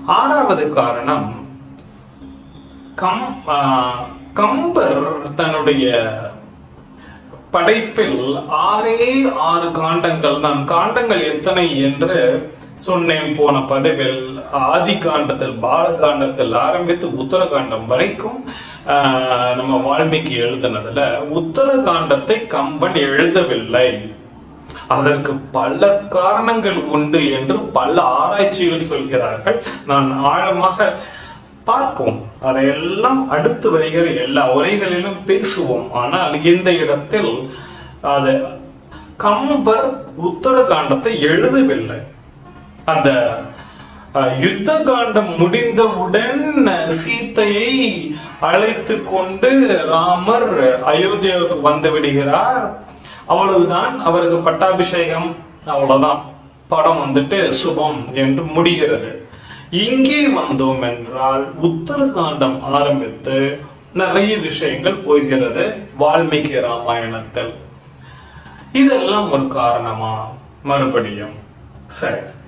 ஆறாவது காரணம் கம் ஆஹ், கம்பர் தன்னுடைய படைப்பில் ஆறே ஆறு காண்டங்கள் தான் காண்டங்கள் எத்தனை என்று சொன்னேன் போன பதிவில் ஆதி காண்டத்தில் பாலகாண்டத்தில் ஆரம்பித்து உத்தரகாண்டம் வரைக்கும் ஆஹ், நம்ம வால்மீகி எழுதினதுல உத்தரகாண்டத்தை கம்பன் எழுதவில்லை அதற்கு பல காரணங்கள் உண்டு என்று பல ஆராய்ச்சிகள் சொல்கிறார்கள் நான் ஆழமாக பார்ப்போம் அதையெல்லாம் அடுத்து வருகிற எல்லா உரைகளிலும் பேசுவோம் ஆனால் இந்த இடத்தில் அது கம்பர் உத்தரகாண்டத்தை எழுதவில்லை அந்த அஹ், யுத்த காண்டம் முடிந்தவுடன் சீத்தையை அழைத்து கொண்டு ராமர் அயோத்தியாவுக்கு வந்து விடுகிறார் அவ்வளவுதான் அவருக்கு பட்டாபிஷேகம் அவ்வளவுதான் படம் வந்துட்டு சுபம் என்று முடிகிறது இங்கே வந்தோம் என்றால் உத்தரகாண்டம் ஆரம்பித்து நிறைய விஷயங்கள் போகிறது வால்மீகி ராமாயணத்தில் இதெல்லாம் ஒரு காரணமா மறுபடியும் சரி